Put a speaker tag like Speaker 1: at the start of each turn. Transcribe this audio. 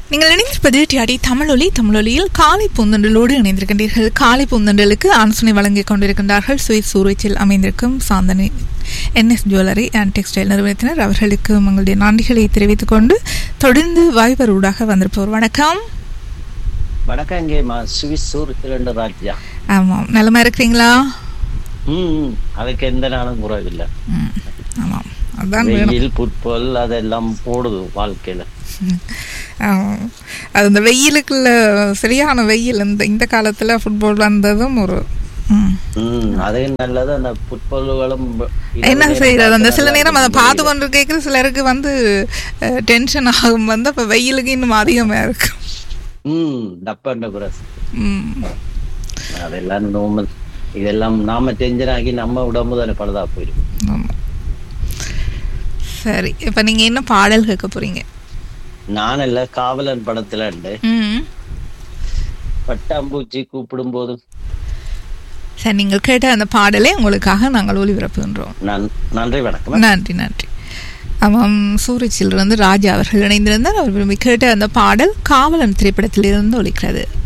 Speaker 1: நீங்கள் இணைந்திருப்பது டிஆடி தமிழொலி தமிழொலியில் காலை பூந்தண்டலோடு இணைந்திருக்கின்றீர்கள் காலை பூந்தண்டலுக்கு ஆலோசனை வழங்கிக் கொண்டிருக்கின்றார்கள் சுவிஸ் சூரச்சில் அமைந்திருக்கும் Chandni NS jewellery and textile நிறுவனத்தினர் அவர்களுக்கு உங்களுடைய நன்றிகளை தெரிவித்துக் கொண்டு தொடர்ந்து வாய்வர் ஊடாக வந்திருப்பவர் வணக்கம்
Speaker 2: வணக்கம் இங்கேம்மா சுவிஸ் சூரத்திரண்டு ராஜ்யா
Speaker 1: ஆமாம் நலமா இருக்கிறீங்களா
Speaker 2: ம் ம். அதுக்கு எந்த நாளும் குறைவில்லை
Speaker 1: ம், ஆமாம் அதான் வேணும்
Speaker 2: வெயில் புட்பால் அதெல்லாம் போடுது வாழ்க்கையில
Speaker 1: ஆமாம். அது இந்த வெயிலுக்குள்ள சரியான வெயில் இந்த இந்த காலத்துல ஃபுட்பால் வந்ததும் ஒரு ம்
Speaker 2: ம் அதே நல்லது அந்த புட்பால்களும்
Speaker 1: என்ன செய்யறது அந்த சில நேரம் அதை பார்த்து கொண்டு கேட்குற சிலருக்கு வந்து டென்ஷன் ஆகும் வந்து அப்போ வெயிலுக்கு இன்னும் அதிகமாக இருக்கு
Speaker 2: ம் டப்பண்ட குரஸ்
Speaker 1: ம்
Speaker 2: அதெல்லாம் நோமல் இதெல்லாம் நாம டென்ஷன் ஆகி நம்ம உடம்பு தானே பழுதா போயிடும்
Speaker 1: ஆமாம் சரி இப்போ நீங்கள் என்ன பாடல் கேட்க போறீங்க
Speaker 2: நான் இல்ல காவலன் படத்துல உண்டு
Speaker 1: ம்
Speaker 2: பட்டாம்பூச்சி கூப்பிடும் போது
Speaker 1: சரி நீங்கள் கேட்ட அந்த பாடலை உங்களுக்காக நாங்கள் ஒளிபரப்புகின்றோம்
Speaker 2: நன் நன்றி வணக்கம்
Speaker 1: நன்றி நன்றி ஆமாம் சூரச்சிலிருந்து ராஜா அவர்கள் இணைந்திருந்தார் அவர் விரும்பி கேட்ட அந்த பாடல் காவலன் திரைப்படத்திலிருந்து ஒலிக்கிறது